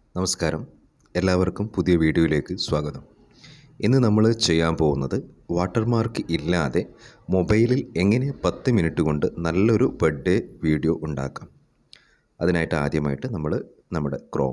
നമസ്കാരം എല്ലാവർക്കും പുതിയ വീഡിയോയിലേക്ക് സ്വാഗതം ഇന്ന് നമ്മൾ ചെയ്യാൻ പോകുന്നത് വാട്ടർമാർക്ക് ഇല്ലാതെ മൊബൈലിൽ എങ്ങനെ പത്ത് മിനിറ്റ് കൊണ്ട് നല്ലൊരു ബർത്ത്ഡേ വീഡിയോ ഉണ്ടാക്കാം അതിനായിട്ട് ആദ്യമായിട്ട് നമ്മൾ നമ്മുടെ ക്രോം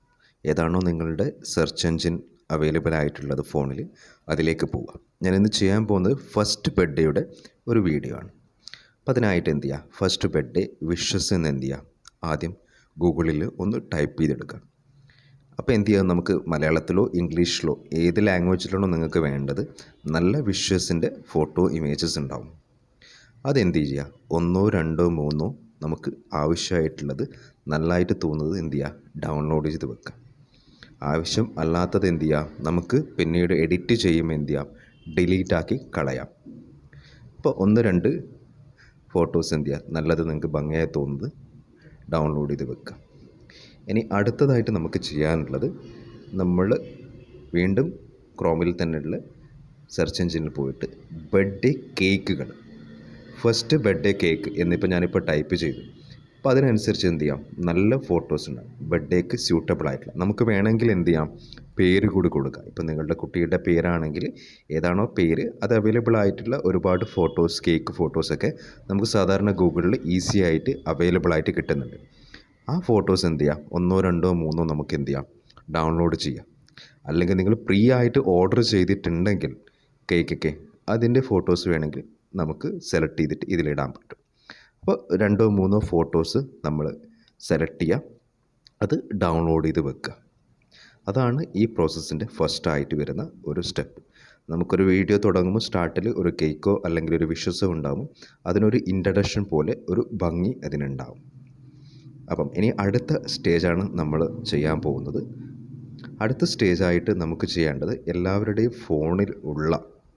ഏതാണോ നിങ്ങളുടെ സെർച്ച് എൻജിൻ അവൈലബിൾ ആയിട്ടുള്ളത് ഫോണിൽ അതിലേക്ക് പോവുക ഞാനിന്ന് ചെയ്യാൻ പോകുന്നത് ഫസ്റ്റ് ബർത്ത്ഡേയുടെ ഒരു വീഡിയോ ആണ് അപ്പോൾ അതിനായിട്ട് എന്ത് ചെയ്യുക ഫസ്റ്റ് ബർത്ത്ഡേ വിഷസ് എന്ന് എന്ത് ചെയ്യുക ആദ്യം ഗൂഗിളിൽ ഒന്ന് ടൈപ്പ് ചെയ്തെടുക്കുക അപ്പോൾ എന്ത് ചെയ്യാം നമുക്ക് മലയാളത്തിലോ ഇംഗ്ലീഷിലോ ഏത് ലാംഗ്വേജിലാണോ നിങ്ങൾക്ക് വേണ്ടത് നല്ല വിഷ്വസിൻ്റെ ഫോട്ടോ ഇമേജസ് ഉണ്ടാവും അതെന്ത് ചെയ്യുക ഒന്നോ രണ്ടോ മൂന്നോ നമുക്ക് ആവശ്യമായിട്ടുള്ളത് നല്ലതായിട്ട് തോന്നുന്നത് എന്ത് ചെയ്യുക ഡൗൺലോഡ് ചെയ്ത് വെക്കുക ആവശ്യം അല്ലാത്തത് എന്ത് ചെയ്യാം നമുക്ക് പിന്നീട് എഡിറ്റ് ചെയ്യുമ്പോൾ എന്ത് ചെയ്യാം ഡിലീറ്റ് ആക്കി കളയാം അപ്പോൾ ഒന്ന് രണ്ട് ഫോട്ടോസ് എന്ത് ചെയ്യുക നല്ലത് നിങ്ങൾക്ക് ഭംഗിയായി തോന്നുന്നത് ഡൗൺലോഡ് ചെയ്ത് വെക്കുക ഇനി അടുത്തതായിട്ട് നമുക്ക് ചെയ്യാനുള്ളത് നമ്മൾ വീണ്ടും ക്രോമിൽ തന്നെയുള്ള സെർച്ച് എഞ്ചിനിൽ പോയിട്ട് ബർത്ത്ഡേ കേക്കുകൾ ഫസ്റ്റ് ബർത്ത്ഡേ കേക്ക് എന്നിപ്പോൾ ഞാനിപ്പോൾ ടൈപ്പ് ചെയ്തു അപ്പോൾ അതിനനുസരിച്ച് എന്ത് ചെയ്യാം നല്ല ഫോട്ടോസ് ഉണ്ടാവും ബർത്ത്ഡേക്ക് സ്യൂട്ടബിൾ ആയിട്ടുള്ള നമുക്ക് വേണമെങ്കിൽ എന്ത് ചെയ്യാം പേര് കൂടി കൊടുക്കാം ഇപ്പോൾ നിങ്ങളുടെ കുട്ടിയുടെ പേരാണെങ്കിൽ ഏതാണോ പേര് അത് അവൈലബിൾ ആയിട്ടുള്ള ഒരുപാട് ഫോട്ടോസ് കേക്ക് ഫോട്ടോസൊക്കെ നമുക്ക് സാധാരണ ഗൂഗിളിൽ ഈസി ആയിട്ട് അവൈലബിൾ ആയിട്ട് കിട്ടുന്നുണ്ട് ആ ഫോട്ടോസ് എന്ത് ചെയ്യാം ഒന്നോ രണ്ടോ മൂന്നോ നമുക്ക് എന്ത് ചെയ്യാം ഡൗൺലോഡ് ചെയ്യാം അല്ലെങ്കിൽ നിങ്ങൾ പ്രീ ആയിട്ട് ഓർഡർ ചെയ്തിട്ടുണ്ടെങ്കിൽ കേക്കൊക്കെ അതിൻ്റെ ഫോട്ടോസ് വേണമെങ്കിൽ നമുക്ക് സെലക്ട് ചെയ്തിട്ട് ഇതിലിടാൻ പറ്റും അപ്പോൾ രണ്ടോ മൂന്നോ ഫോട്ടോസ് നമ്മൾ സെലക്ട് ചെയ്യുക അത് ഡൗൺലോഡ് ചെയ്ത് വെക്കുക അതാണ് ഈ പ്രോസസ്സിൻ്റെ ഫസ്റ്റ് ആയിട്ട് വരുന്ന ഒരു സ്റ്റെപ്പ് നമുക്കൊരു വീഡിയോ തുടങ്ങുമ്പോൾ സ്റ്റാർട്ടിൽ ഒരു കേക്കോ അല്ലെങ്കിൽ ഒരു വിഷസോ ഉണ്ടാകും അതിനൊരു ഇൻട്രഡക്ഷൻ പോലെ ഒരു ഭംഗി അതിനുണ്ടാവും അപ്പം ഇനി അടുത്ത സ്റ്റേജാണ് നമ്മൾ ചെയ്യാൻ പോകുന്നത് അടുത്ത സ്റ്റേജായിട്ട് നമുക്ക് ചെയ്യേണ്ടത് എല്ലാവരുടെയും ഫോണിൽ ഉള്ള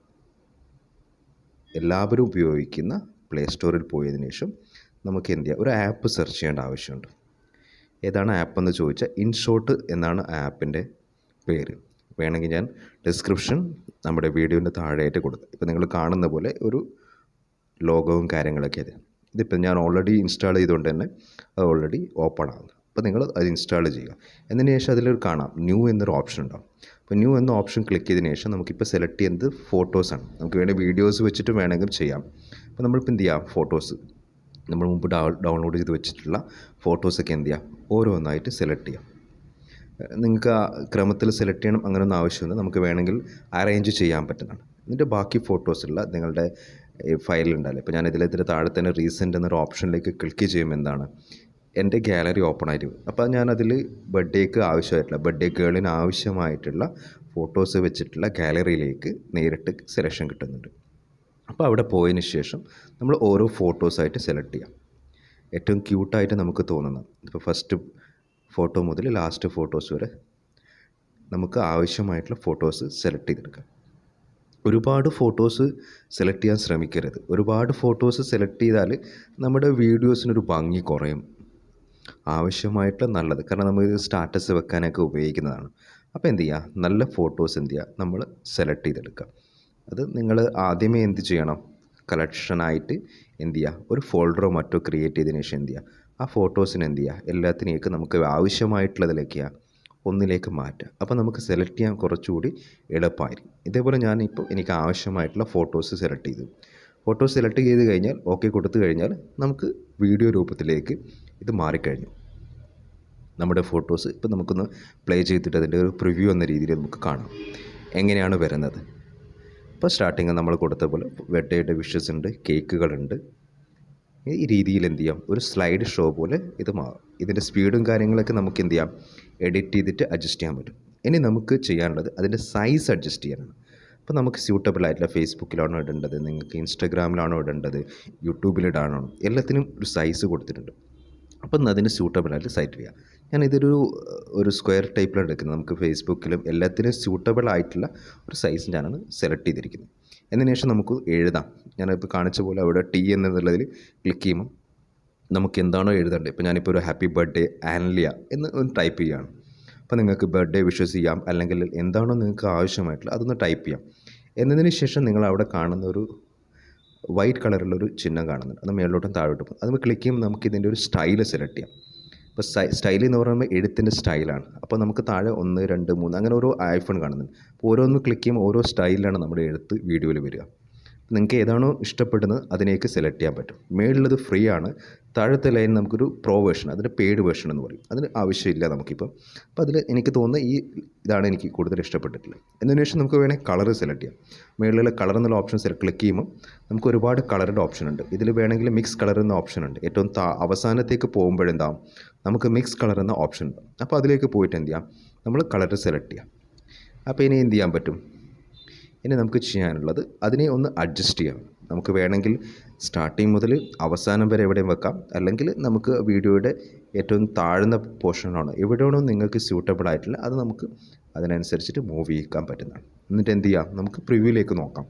എല്ലാവരും ഉപയോഗിക്കുന്ന പ്ലേ സ്റ്റോറിൽ പോയതിനു ശേഷം നമുക്ക് എന്ത് ചെയ്യാം ഒരു ആപ്പ് സെർച്ച് ചെയ്യേണ്ട ആവശ്യമുണ്ട് ഏതാണ് ആപ്പ് എന്ന് ചോദിച്ചാൽ ഇൻഷോട്ട് എന്നാണ് ആപ്പിൻ്റെ പേര് വേണമെങ്കിൽ ഞാൻ ഡിസ്ക്രിപ്ഷൻ നമ്മുടെ വീഡിയോൻ്റെ താഴെയായിട്ട് കൊടുക്കാം ഇപ്പോൾ നിങ്ങൾ കാണുന്ന പോലെ ഒരു ലോഗവും കാര്യങ്ങളൊക്കെ അത് ഇതിപ്പോൾ ഞാൻ ഓൾറെഡി ഇൻസ്റ്റാൾ ചെയ്തുകൊണ്ട് തന്നെ അത് ഓൾറെഡി ഓപ്പൺ ആകുന്നു അപ്പോൾ നിങ്ങൾ അത് ഇൻസ്റ്റാൾ ചെയ്യുക എന്നതിന് ശേഷം അതിലൊരു കാണാം ന്യൂ എന്നൊരു ഓപ്ഷൻ ഉണ്ടാവും അപ്പോൾ ന്യൂ എന്ന ഓപ്ഷൻ ക്ലിക്ക് ചെയ്തതിന് ശേഷം നമുക്കിപ്പോൾ സെലക്ട് ചെയ്യുന്നത് ഫോട്ടോസാണ് നമുക്ക് വേണ്ടി വീഡിയോസ് വെച്ചിട്ട് വേണമെങ്കിൽ ചെയ്യാം അപ്പോൾ നമ്മളിപ്പോൾ എന്ത് ചെയ്യാം ഫോട്ടോസ് നമ്മൾ മുമ്പ് ഡൗൺലോഡ് ചെയ്ത് വെച്ചിട്ടുള്ള ഫോട്ടോസൊക്കെ എന്ത് ചെയ്യാം ഓരോന്നായിട്ട് സെലക്ട് ചെയ്യാം നിങ്ങൾക്ക് ആ ക്രമത്തിൽ സെലക്ട് ചെയ്യണം അങ്ങനെയൊന്നും ആവശ്യമില്ല നമുക്ക് വേണമെങ്കിൽ അറേഞ്ച് ചെയ്യാൻ പറ്റുന്നതാണ് എന്നിട്ട് ബാക്കി ഫോട്ടോസുള്ള നിങ്ങളുടെ ഫയലുണ്ടല്ലോ ഇപ്പോൾ ഞാൻ ഇതിൽ ഇതിൻ്റെ താഴെ തന്നെ റീസെൻ്റ് എന്നൊരു ഓപ്ഷനിലേക്ക് ക്ലിക്ക് ചെയ്യുമ്പോൾ എന്താണ് എൻ്റെ ഗാലറി ഓപ്പൺ ആയിട്ട് വരും അപ്പോൾ ഞാൻ അതിൽ ബർത്ത്ഡേക്ക് ആവശ്യമായിട്ടുള്ള ബർത്ത്ഡേ ഗേളിന് ആവശ്യമായിട്ടുള്ള ഫോട്ടോസ് വെച്ചിട്ടുള്ള ഗാലറിയിലേക്ക് നേരിട്ട് സെലക്ഷൻ കിട്ടുന്നുണ്ട് അപ്പോൾ അവിടെ പോയതിന് ശേഷം നമ്മൾ ഓരോ ഫോട്ടോസായിട്ട് സെലക്ട് ചെയ്യാം ഏറ്റവും ക്യൂട്ടായിട്ട് നമുക്ക് തോന്നുന്നത് ഇപ്പോൾ ഫസ്റ്റ് ഫോട്ടോ മുതൽ ലാസ്റ്റ് ഫോട്ടോസ് വരെ നമുക്ക് ആവശ്യമായിട്ടുള്ള ഫോട്ടോസ് സെലക്ട് ചെയ്തെടുക്കാം ഒരുപാട് ഫോട്ടോസ് സെലക്ട് ചെയ്യാൻ ശ്രമിക്കരുത് ഒരുപാട് ഫോട്ടോസ് സെലക്ട് ചെയ്താൽ നമ്മുടെ വീഡിയോസിനൊരു ഭംഗി കുറയും ആവശ്യമായിട്ടുള്ള നല്ലത് കാരണം നമ്മൾ ഇത് സ്റ്റാറ്റസ് വെക്കാനൊക്കെ ഉപയോഗിക്കുന്നതാണ് അപ്പോൾ എന്ത് ചെയ്യുക നല്ല ഫോട്ടോസ് എന്ത് ചെയ്യുക നമ്മൾ സെലക്ട് ചെയ്തെടുക്കുക അത് നിങ്ങൾ ആദ്യമേ എന്ത് ചെയ്യണം കളക്ഷനായിട്ട് എന്ത് ചെയ്യുക ഒരു ഫോൾഡറോ മറ്റോ ക്രിയേറ്റ് ചെയ്തതിന് ശേഷം എന്ത് ചെയ്യുക ആ ഫോട്ടോസിന് എന്ത് ചെയ്യുക എല്ലാത്തിനെയൊക്കെ നമുക്ക് ആവശ്യമായിട്ടുള്ളതിലേക്ക് ഒന്നിലേക്ക് മാറ്റുക അപ്പോൾ നമുക്ക് സെലക്ട് ചെയ്യാൻ കുറച്ചുകൂടി എളുപ്പമായിരിക്കും ഇതേപോലെ ഞാനിപ്പോൾ എനിക്ക് ആവശ്യമായിട്ടുള്ള ഫോട്ടോസ് സെലക്ട് ചെയ്തു ഫോട്ടോ സെലക്ട് ചെയ്ത് കഴിഞ്ഞാൽ ഓക്കെ കൊടുത്തു കഴിഞ്ഞാൽ നമുക്ക് വീഡിയോ രൂപത്തിലേക്ക് ഇത് മാറിക്കഴിഞ്ഞു നമ്മുടെ ഫോട്ടോസ് ഇപ്പോൾ നമുക്കൊന്ന് പ്ലേ ചെയ്തിട്ട് അതിൻ്റെ ഒരു പ്രിവ്യൂ എന്ന രീതിയിൽ നമുക്ക് കാണാം എങ്ങനെയാണ് വരുന്നത് ഇപ്പോൾ സ്റ്റാർട്ടിങ് നമ്മൾ കൊടുത്ത പോലെ ബർത്ത്ഡേയുടെ വിഷസ് ഉണ്ട് കേക്കുകളുണ്ട് ഈ രീതിയിൽ എന്ത് ചെയ്യാം ഒരു സ്ലൈഡ് ഷോ പോലെ ഇത് മാറും ഇതിൻ്റെ സ്പീഡും കാര്യങ്ങളൊക്കെ നമുക്ക് എന്ത് ചെയ്യാം എഡിറ്റ് ചെയ്തിട്ട് അഡ്ജസ്റ്റ് ചെയ്യാൻ പറ്റും ഇനി നമുക്ക് ചെയ്യാനുള്ളത് അതിൻ്റെ സൈസ് അഡ്ജസ്റ്റ് ചെയ്യാനാണ് അപ്പോൾ നമുക്ക് സ്യൂട്ടബിൾ ആയിട്ടുള്ള ഫേസ്ബുക്കിലാണോ ഇടേണ്ടത് നിങ്ങൾക്ക് ഇൻസ്റ്റാഗ്രാമിലാണോ ഇടേണ്ടത് യൂട്യൂബിലിടാണോ എല്ലാത്തിനും ഒരു സൈസ് കൊടുത്തിട്ടുണ്ട് അപ്പം അതിന് സ്യൂട്ടബിൾ ആയിട്ട് സൈറ്റ് ചെയ്യാം ഞാൻ ഇതൊരു ഒരു സ്ക്വയർ ടൈപ്പിലാണ് എടുക്കുന്നത് നമുക്ക് ഫേസ്ബുക്കിലും എല്ലാത്തിനും സ്യൂട്ടബിൾ ആയിട്ടുള്ള ഒരു സൈസ് ഞാനാണ് സെലക്ട് ചെയ്തിരിക്കുന്നത് എന്നതിന് ശേഷം നമുക്ക് എഴുതാം ഞാനിപ്പോൾ കാണിച്ച പോലെ അവിടെ ടി എന്നുള്ളതിൽ ക്ലിക്ക് ചെയ്യുമ്പോൾ നമുക്ക് എന്താണോ എഴുതേണ്ടത് ഇപ്പോൾ ഞാനിപ്പോൾ ഒരു ഹാപ്പി ബർത്ത്ഡേ ആൻലിയ എന്ന് ഒന്ന് ടൈപ്പ് ചെയ്യുകയാണ് അപ്പോൾ നിങ്ങൾക്ക് ബർത്ത്ഡേ വിഷസ് ചെയ്യാം അല്ലെങ്കിൽ എന്താണോ നിങ്ങൾക്ക് ആവശ്യമായിട്ടുള്ള അതൊന്ന് ടൈപ്പ് ചെയ്യാം എന്നതിന് ശേഷം നിങ്ങൾ അവിടെ കാണുന്ന ഒരു വൈറ്റ് കളറിലൊരു ചിഹ്നം കാണുന്നുണ്ട് അത് മേളിലോട്ടും താഴോട്ടും പോകും അത് ക്ലിക്ക് ചെയ്യുമ്പോൾ നമുക്ക് ഇതിൻ്റെ ഒരു സ്റ്റൈൽ സെലക്ട് ചെയ്യാം ഇപ്പോൾ സ്റ്റൈൽ എന്ന് പറയുമ്പോൾ എഴുത്തിൻ്റെ സ്റ്റൈലാണ് അപ്പോൾ അപ്പോൾ നമുക്ക് താഴെ ഒന്ന് രണ്ട് മൂന്ന് അങ്ങനെ ഓരോ ഐഫോൺ കാണുന്നുണ്ട് അപ്പോൾ ഓരോന്ന് ക്ലിക്ക് ചെയ്യുമ്പോൾ ഓരോ സ്റ്റൈലിലാണ് നമ്മുടെ എഴുത്ത് വീഡിയോയിൽ വരിക നിങ്ങൾക്ക് ഏതാണോ ഇഷ്ടപ്പെടുന്നത് അതിനേക്ക് സെലക്ട് ചെയ്യാൻ പറ്റും മേളിലത് ഫ്രീ ആണ് താഴത്തെ ലൈൻ നമുക്കൊരു പ്രോ വേർഷൻ അതിൻ്റെ പെയ്ഡ് വേർഷൻ എന്ന് പറയും അതിന് ആവശ്യമില്ല നമുക്കിപ്പം അപ്പോൾ അതിൽ എനിക്ക് തോന്നുന്ന ഈ ഇതാണ് എനിക്ക് കൂടുതൽ ഇഷ്ടപ്പെട്ടിട്ടുള്ളത് എന്നതിന് ശേഷം നമുക്ക് വേണമെങ്കിൽ കളർ സെലക്ട് ചെയ്യാം മേളിലെ കളർ എന്നുള്ള ഓപ്ഷൻ സെലക്ട് ക്ലിക്ക് ചെയ്യുമ്പോൾ നമുക്ക് ഒരുപാട് കളറിൻ്റെ ഓപ്ഷൻ ഉണ്ട് ഇതിൽ വേണമെങ്കിൽ മിക്സ് കളർ എന്ന ഓപ്ഷൻ ഉണ്ട് ഏറ്റവും താ അവസാനത്തേക്ക് പോകുമ്പോഴെന്താവും നമുക്ക് മിക്സ് കളർ എന്ന ഓപ്ഷൻ ഉണ്ട് അപ്പോൾ അതിലേക്ക് പോയിട്ട് എന്ത് ചെയ്യാം നമ്മൾ കളർ സെലക്ട് ചെയ്യാം അപ്പോൾ ഇനി എന്ത് ചെയ്യാൻ പറ്റും ഇനി നമുക്ക് ചെയ്യാനുള്ളത് അതിനെ ഒന്ന് അഡ്ജസ്റ്റ് ചെയ്യാം നമുക്ക് വേണമെങ്കിൽ സ്റ്റാർട്ടിങ് മുതൽ അവസാനം വരെ എവിടെയും വെക്കാം അല്ലെങ്കിൽ നമുക്ക് വീഡിയോയുടെ ഏറ്റവും താഴ്ന്ന പോർഷനാണ് എവിടെയാണോ നിങ്ങൾക്ക് സ്യൂട്ടബിൾ ആയിട്ടുള്ള അത് നമുക്ക് അതിനനുസരിച്ചിട്ട് മൂവ് ചെയ്യിക്കാൻ പറ്റുന്നതാണ് എന്നിട്ട് എന്ത് ചെയ്യാം നമുക്ക് പ്രിവ്യൂലേക്ക് നോക്കാം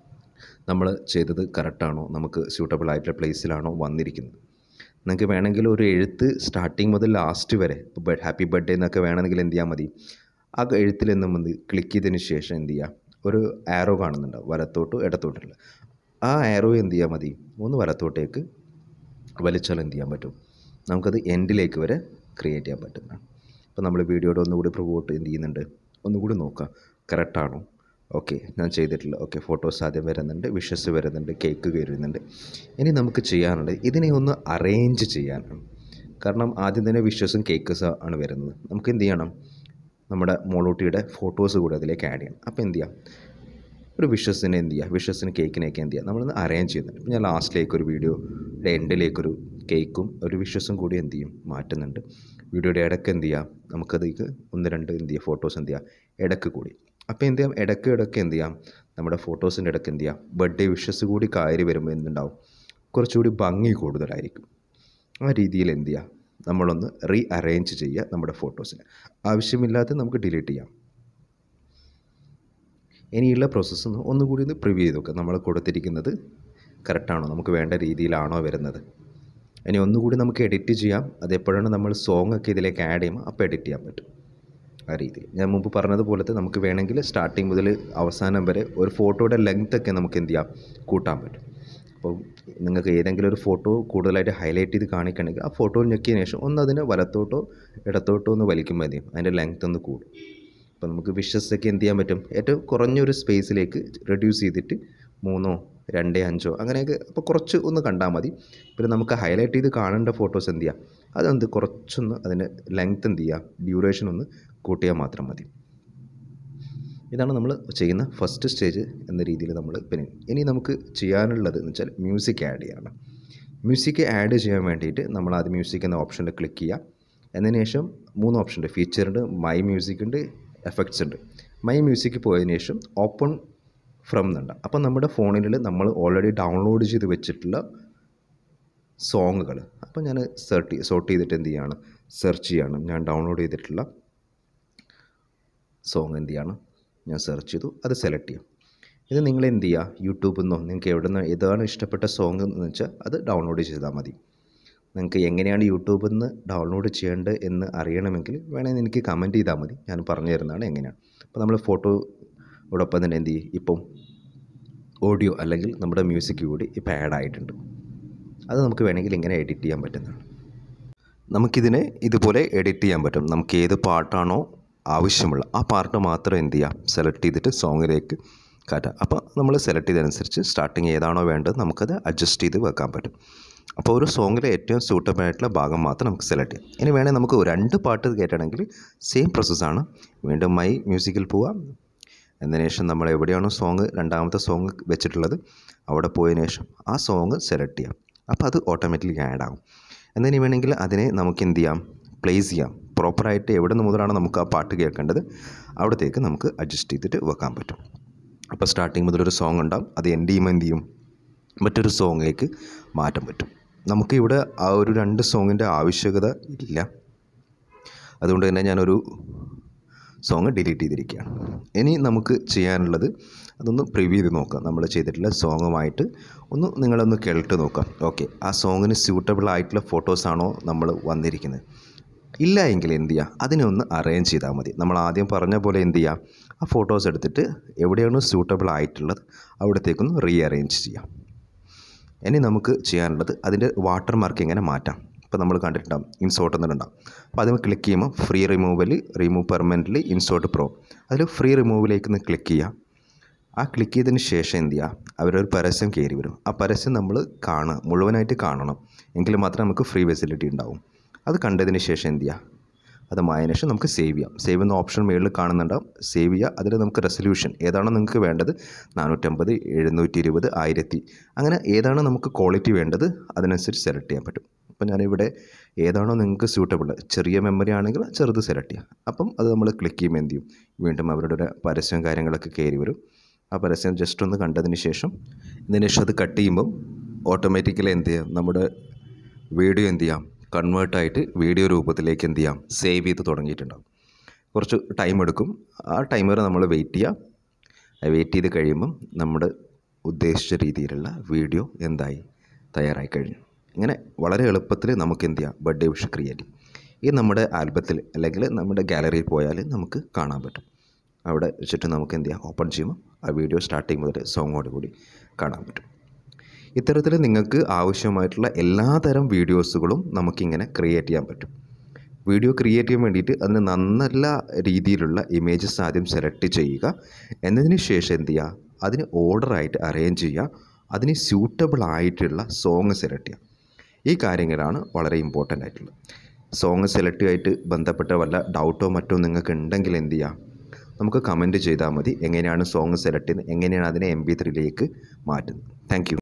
നമ്മൾ ചെയ്തത് കറക്റ്റാണോ നമുക്ക് സ്യൂട്ടബിൾ ആയിട്ടുള്ള പ്ലേസിലാണോ വന്നിരിക്കുന്നത് നിങ്ങൾക്ക് വേണമെങ്കിൽ ഒരു എഴുത്ത് സ്റ്റാർട്ടിങ് മുതൽ ലാസ്റ്റ് വരെ ഇപ്പോൾ ഹാപ്പി ബർത്ത്ഡേ എന്നൊക്കെ വേണമെങ്കിൽ എന്ത് ചെയ്യാൽ മതി ആ എഴുത്തിൽ നിന്ന് വന്ന് ക്ലിക്ക് ചെയ്തതിന് ശേഷം എന്ത് ചെയ്യുക ഒരു ആരോ കാണുന്നുണ്ടാവും വലത്തോട്ടും ഇടത്തോട്ടുള്ള ആ ആരോ എന്ത് ചെയ്യാൽ മതി ഒന്ന് വലത്തോട്ടേക്ക് വലിച്ചാൽ എന്ത് ചെയ്യാൻ പറ്റും നമുക്കത് എൻഡിലേക്ക് വരെ ക്രിയേറ്റ് ചെയ്യാൻ പറ്റുന്നതാണ് അപ്പോൾ നമ്മൾ വീഡിയോയുടെ ഒന്നുകൂടി പ്രൊവോട്ട് എന്ത് ചെയ്യുന്നുണ്ട് ഒന്നുകൂടി നോക്കുക കറക്റ്റാണോ ഓക്കെ ഞാൻ ചെയ്തിട്ടില്ല ഓക്കെ ഫോട്ടോസ് ആദ്യം വരുന്നുണ്ട് വിഷസ് വരുന്നുണ്ട് കേക്ക് വരുന്നുണ്ട് ഇനി നമുക്ക് ചെയ്യാനുള്ളത് ഇതിനെ ഒന്ന് അറേഞ്ച് ചെയ്യാനാണ് കാരണം ആദ്യം തന്നെ വിഷസും കേക്കസും ആണ് വരുന്നത് നമുക്ക് എന്ത് ചെയ്യണം നമ്മുടെ മോളൂട്ടിയുടെ ഫോട്ടോസ് കൂടെ അതിലേക്ക് ആഡ് ചെയ്യണം അപ്പോൾ എന്ത് ചെയ്യാം ഒരു വിഷസിന് എന്ത് ചെയ്യുക വിഷസിന് കേക്കിനെയൊക്കെ എന്ത് ചെയ്യുക നമ്മളൊന്ന് അറേഞ്ച് ചെയ്യുന്നുണ്ട് ഇപ്പോൾ ഞാൻ ലാസ്റ്റിലേക്ക് ഒരു വീഡിയോയുടെ എൻഡിലേക്കൊരു കേക്കും ഒരു വിഷസും കൂടി എന്ത് ചെയ്യും മാറ്റുന്നുണ്ട് വീഡിയോയുടെ ഇടയ്ക്ക് എന്ത് ചെയ്യാം നമുക്കതിലേക്ക് ഒന്ന് രണ്ട് എന്ത് ചെയ്യുക ഫോട്ടോസ് എന്ത് ചെയ്യുക ഇടയ്ക്ക് കൂടി അപ്പോൾ എന്ത് ചെയ്യാം ഇടയ്ക്ക് ഇടയ്ക്ക് എന്ത് ചെയ്യാം നമ്മുടെ ഫോട്ടോസിൻ്റെ ഇടയ്ക്ക് എന്ത് ചെയ്യാം ബർത്ത്ഡേ വിഷസ് കൂടി കയറി വരുമ്പോൾ എന്തുണ്ടാവും കുറച്ചുകൂടി ഭംഗി കൂടുതലായിരിക്കും ആ രീതിയിൽ എന്ത് ചെയ്യുക നമ്മളൊന്ന് റീ അറേഞ്ച് ചെയ്യുക നമ്മുടെ ഫോട്ടോസിനെ ആവശ്യമില്ലാത്ത നമുക്ക് ഡിലീറ്റ് ചെയ്യാം ഇനിയുള്ള പ്രോസസ്സ് ഒന്ന് ഒന്നുകൂടി ഒന്ന് പ്രിവ്യൂ ചെയ്ത് നോക്കുക നമ്മൾ കൊടുത്തിരിക്കുന്നത് കറക്റ്റാണോ നമുക്ക് വേണ്ട രീതിയിലാണോ വരുന്നത് ഇനി ഒന്നുകൂടി നമുക്ക് എഡിറ്റ് ചെയ്യാം അത് എപ്പോഴാണ് നമ്മൾ സോങ് ഒക്കെ ഇതിലേക്ക് ആഡ് ചെയ്യുമ്പോൾ അപ്പോൾ എഡിറ്റ് ചെയ്യാൻ പറ്റും ആ രീതിയിൽ ഞാൻ മുമ്പ് പറഞ്ഞതുപോലത്തെ നമുക്ക് വേണമെങ്കിൽ സ്റ്റാർട്ടിങ് മുതൽ അവസാനം വരെ ഒരു ഫോട്ടോയുടെ ലെങ്ത് ഒക്കെ നമുക്ക് എന്ത് ചെയ്യാം കൂട്ടാൻ പറ്റും അപ്പോൾ നിങ്ങൾക്ക് ഏതെങ്കിലും ഒരു ഫോട്ടോ കൂടുതലായിട്ട് ഹൈലൈറ്റ് ചെയ്ത് കാണിക്കണമെങ്കിൽ ആ ഫോട്ടോ ഞെക്കിയതിന് ശേഷം ഒന്ന് അതിനെ വലത്തോട്ടോ ഇടത്തോട്ടോ ഒന്ന് വലിക്കുമ്പോൾ മതി അതിൻ്റെ ലെങ്ത് ഒന്ന് കൂടും അപ്പോൾ നമുക്ക് വിഷസ് ഒക്കെ എന്ത് ചെയ്യാൻ പറ്റും ഏറ്റവും കുറഞ്ഞൊരു സ്പേസിലേക്ക് റെഡ്യൂസ് ചെയ്തിട്ട് മൂന്നോ രണ്ടേ അഞ്ചോ അങ്ങനെയൊക്കെ അപ്പോൾ കുറച്ച് ഒന്ന് കണ്ടാൽ മതി പിന്നെ നമുക്ക് ഹൈലൈറ്റ് ചെയ്ത് കാണേണ്ട ഫോട്ടോസ് എന്ത് ചെയ്യാം അതെന്ത് കുറച്ചൊന്ന് അതിൻ്റെ ലെങ്ത് എന്ത് ചെയ്യുക ഡ്യൂറേഷൻ ഒന്ന് കൂട്ടിയാൽ മാത്രം മതി ഇതാണ് നമ്മൾ ചെയ്യുന്ന ഫസ്റ്റ് സ്റ്റേജ് എന്ന രീതിയിൽ നമ്മൾ പിന്നെ ഇനി നമുക്ക് ചെയ്യാനുള്ളത് എന്ന് വെച്ചാൽ മ്യൂസിക് ആഡ് ചെയ്യണം മ്യൂസിക് ആഡ് ചെയ്യാൻ വേണ്ടിയിട്ട് നമ്മൾ ആദ്യം മ്യൂസിക് എന്ന ഓപ്ഷനിൽ ക്ലിക്ക് ചെയ്യുക എന്നതിന് ശേഷം മൂന്ന് ഓപ്ഷൻ ഉണ്ട് ഫീച്ചർ ഉണ്ട് മൈ മ്യൂസിക് ഉണ്ട് എഫക്ട്സ് ഉണ്ട് മൈ മ്യൂസിക് പോയതിന് ശേഷം ഓപ്പൺ ഫ്രം എന്നുണ്ട് അപ്പം നമ്മുടെ ഫോണിൽ നമ്മൾ ഓൾറെഡി ഡൗൺലോഡ് ചെയ്ത് വെച്ചിട്ടുള്ള സോങ്ങുകൾ അപ്പോൾ ഞാൻ സെർട്ട് സോർട്ട് ചെയ്തിട്ട് എന്ത് ചെയ്യാണ് സെർച്ച് ചെയ്യാണ് ഞാൻ ഡൗൺലോഡ് ചെയ്തിട്ടുള്ള സോങ് എന്ത് ചെയ്യാണ് ഞാൻ സെർച്ച് ചെയ്തു അത് സെലക്ട് ചെയ്യും ഇത് നിങ്ങൾ എന്ത് ചെയ്യുക യൂട്യൂബിൽ നിന്നോ നിങ്ങൾക്ക് എവിടെ നിന്ന് ഏതാണ് ഇഷ്ടപ്പെട്ട സോങ് എന്ന് വെച്ചാൽ അത് ഡൗൺലോഡ് ചെയ്താൽ മതി നിങ്ങൾക്ക് എങ്ങനെയാണ് യൂട്യൂബിൽ നിന്ന് ഡൗൺലോഡ് ചെയ്യേണ്ടത് എന്ന് അറിയണമെങ്കിൽ വേണമെങ്കിൽ എനിക്ക് കമൻറ്റ് ചെയ്താൽ മതി ഞാൻ പറഞ്ഞു തരുന്നതാണ് എങ്ങനെയാണ് അപ്പോൾ നമ്മൾ ഫോട്ടോയോടൊപ്പം തന്നെ എന്ത് ചെയ്യും ഇപ്പം ഓഡിയോ അല്ലെങ്കിൽ നമ്മുടെ മ്യൂസിക് കൂടി ഇപ്പോൾ ആഡ് ആയിട്ടുണ്ട് അത് നമുക്ക് വേണമെങ്കിൽ ഇങ്ങനെ എഡിറ്റ് ചെയ്യാൻ പറ്റുന്നതാണ് നമുക്കിതിനെ ഇതുപോലെ എഡിറ്റ് ചെയ്യാൻ പറ്റും നമുക്ക് ഏത് പാട്ടാണോ ആവശ്യമുള്ള ആ പാർട്ട് മാത്രം എന്ത് ചെയ്യാം സെലക്ട് ചെയ്തിട്ട് സോങ്ങിലേക്ക് കാറ്റാം അപ്പോൾ നമ്മൾ സെലക്ട് ചെയ്തതനുസരിച്ച് സ്റ്റാർട്ടിങ് ഏതാണോ വേണ്ടത് നമുക്കത് അഡ്ജസ്റ്റ് ചെയ്ത് വെക്കാൻ പറ്റും അപ്പോൾ ഒരു സോങ്ങിലെ ഏറ്റവും സൂട്ടബിൾ ആയിട്ടുള്ള ഭാഗം മാത്രം നമുക്ക് സെലക്ട് ചെയ്യാം ഇനി വേണേൽ നമുക്ക് രണ്ട് പാട്ട് കേട്ടണമെങ്കിൽ സെയിം പ്രോസസ്സാണ് വീണ്ടും മൈ മ്യൂസിക്കിൽ പോവാം എന്നതിന് ശേഷം നമ്മൾ എവിടെയാണോ സോങ് രണ്ടാമത്തെ സോങ് വെച്ചിട്ടുള്ളത് അവിടെ പോയതിന് ശേഷം ആ സോങ് സെലക്ട് ചെയ്യാം അപ്പോൾ അത് ഓട്ടോമാറ്റിക്കലി ആഡ് ആകും എന്നതിന് വേണമെങ്കിൽ അതിനെ നമുക്ക് എന്ത് ചെയ്യാം പ്ലേസ് ചെയ്യാം പ്രോപ്പറായിട്ട് എവിടെ നിന്ന് മുതലാണ് നമുക്ക് ആ പാട്ട് കേൾക്കേണ്ടത് അവിടത്തേക്ക് നമുക്ക് അഡ്ജസ്റ്റ് ചെയ്തിട്ട് വെക്കാൻ പറ്റും അപ്പോൾ സ്റ്റാർട്ടിങ് മുതലൊരു സോങ് ഉണ്ടാവും അത് എൻഡ് ചെയ്യുമ്പോൾ എന്ത് ചെയ്യും മറ്റൊരു സോങ്ങിലേക്ക് മാറ്റാൻ പറ്റും നമുക്ക് ഇവിടെ ആ ഒരു രണ്ട് സോങ്ങിൻ്റെ ആവശ്യകത ഇല്ല അതുകൊണ്ട് തന്നെ ഞാനൊരു സോങ് ഡിലീറ്റ് ചെയ്തിരിക്കുകയാണ് ഇനി നമുക്ക് ചെയ്യാനുള്ളത് അതൊന്ന് പ്രിവ്യൂ ചെയ്ത് നോക്കാം നമ്മൾ ചെയ്തിട്ടുള്ള സോങ്ങുമായിട്ട് ഒന്ന് നിങ്ങളൊന്ന് കേട്ട് നോക്കാം ഓക്കെ ആ സോങ്ങിന് സ്യൂട്ടബിൾ ആയിട്ടുള്ള ഫോട്ടോസാണോ നമ്മൾ വന്നിരിക്കുന്നത് ഇല്ല എങ്കിൽ എന്ത് ചെയ്യുക അതിനെ ഒന്ന് അറേഞ്ച് ചെയ്താൽ മതി നമ്മൾ ആദ്യം പറഞ്ഞ പോലെ എന്ത് ചെയ്യുക ആ ഫോട്ടോസ് എടുത്തിട്ട് എവിടെയാണോ സ്യൂട്ടബിൾ ആയിട്ടുള്ളത് അവിടത്തേക്കൊന്ന് റീ അറേഞ്ച് ചെയ്യാം ഇനി നമുക്ക് ചെയ്യാനുള്ളത് അതിൻ്റെ വാട്ടർ മാർക്ക് എങ്ങനെ മാറ്റാം ഇപ്പോൾ നമ്മൾ കണ്ടിട്ടുണ്ടാകും ഇൻസോർട്ട് എന്നുണ്ടാകും അപ്പോൾ അതിൽ ക്ലിക്ക് ചെയ്യുമ്പോൾ free removal remove permanently InShot pro അതിൽ ഫ്രീ റിമൂവിലേക്ക് ഒന്ന് ക്ലിക്ക് ചെയ്യുക ആ ക്ലിക്ക് ചെയ്തതിന് ശേഷം എന്ത് ചെയ്യുക അവരൊരു പരസ്യം കയറി വരും ആ പരസ്യം നമ്മൾ കാണുക മുഴുവനായിട്ട് കാണണം എങ്കിൽ മാത്രമേ നമുക്ക് ഫ്രീ ഫെസിലിറ്റി ഉണ്ടാവും അത് കണ്ടതിന് ശേഷം എന്ത് ചെയ്യുക അത് മായതിനു ശേഷം നമുക്ക് സേവ് ചെയ്യാം സേവ് എന്ന ഓപ്ഷൻ മുകളിൽ കാണുന്നുണ്ടാവും സേവ് ചെയ്യുക അതിൽ നമുക്ക് റെസൊല്യൂഷൻ ഏതാണോ നിങ്ങൾക്ക് വേണ്ടത് നാനൂറ്റമ്പത് എഴുന്നൂറ്റി ഇരുപത് ആയിരത്തി അങ്ങനെ ഏതാണോ നമുക്ക് ക്വാളിറ്റി വേണ്ടത് അതിനനുസരിച്ച് സെലക്ട് ചെയ്യാൻ പറ്റും അപ്പോൾ ഞാനിവിടെ ഏതാണോ നിങ്ങൾക്ക് സ്യൂട്ടബിൾ ചെറിയ മെമ്മറി ആണെങ്കിൽ ചെറുത് സെലക്ട് ചെയ്യുക അപ്പം അത് നമ്മൾ ക്ലിക്ക് ചെയ്യുമ്പോൾ എന്ത് ചെയ്യും വീണ്ടും അവരുടെ ഒരു പരസ്യം കാര്യങ്ങളൊക്കെ കയറി വരും ആ പരസ്യം ജസ്റ്റ് ഒന്ന് കണ്ടതിന് ശേഷം ഇതിന് ശേഷം അത് കട്ട് ചെയ്യുമ്പം ഓട്ടോമാറ്റിക്കലി എന്ത് ചെയ്യാം നമ്മുടെ വീഡിയോ എന്ത് ചെയ്യാം കൺവേർട്ടായിട്ട് വീഡിയോ രൂപത്തിലേക്ക് എന്ത് ചെയ്യാം സേവ് ചെയ്ത് തുടങ്ങിയിട്ടുണ്ടാകും കുറച്ച് ടൈം എടുക്കും ആ ടൈം വരെ നമ്മൾ വെയിറ്റ് ചെയ്യുക വെയിറ്റ് ചെയ്ത് കഴിയുമ്പം നമ്മുടെ ഉദ്ദേശിച്ച രീതിയിലുള്ള വീഡിയോ എന്തായി തയ്യാറായി കഴിഞ്ഞു ഇങ്ങനെ വളരെ എളുപ്പത്തിൽ നമുക്ക് എന്ത് ചെയ്യാം ബർത്ത്ഡേ വിഷ് ക്രിയേറ്റ് ചെയ്യും ഇത് നമ്മുടെ ആൽബത്തിൽ അല്ലെങ്കിൽ നമ്മുടെ ഗാലറിയിൽ പോയാൽ നമുക്ക് കാണാൻ പറ്റും അവിടെ വെച്ചിട്ട് നമുക്ക് എന്ത് ചെയ്യാം ഓപ്പൺ ചെയ്യുമ്പോൾ ആ വീഡിയോ സ്റ്റാർട്ടിങ് മുതൽ സോങ്ങോട് കൂടി കാണാൻ പറ്റും ഇത്തരത്തിൽ നിങ്ങൾക്ക് ആവശ്യമായിട്ടുള്ള എല്ലാ തരം വീഡിയോസുകളും നമുക്കിങ്ങനെ ക്രിയേറ്റ് ചെയ്യാൻ പറ്റും വീഡിയോ ക്രിയേറ്റ് ചെയ്യാൻ വേണ്ടിയിട്ട് അതിന് നല്ല രീതിയിലുള്ള ഇമേജസ് ആദ്യം സെലക്ട് ചെയ്യുക എന്നതിന് ശേഷം എന്ത് ചെയ്യുക അതിന് ഓർഡറായിട്ട് അറേഞ്ച് ചെയ്യുക അതിന് സ്യൂട്ടബിൾ ആയിട്ടുള്ള സോങ് സെലക്ട് ചെയ്യുക ഈ കാര്യങ്ങളാണ് വളരെ ഇമ്പോർട്ടൻ്റ് ആയിട്ടുള്ളത് സോങ് സെലക്ട് ആയിട്ട് ബന്ധപ്പെട്ട വല്ല ഡൗട്ടോ മറ്റോ നിങ്ങൾക്ക് ഉണ്ടെങ്കിൽ എന്ത് ചെയ്യുക നമുക്ക് കമൻറ്റ് ചെയ്താൽ മതി എങ്ങനെയാണ് സോങ് സെലക്ട് ചെയ്യുന്നത് എങ്ങനെയാണ് അതിനെ എം ബി ത്രീയിലേക്ക് മാറ്റുന്നത് താങ്ക്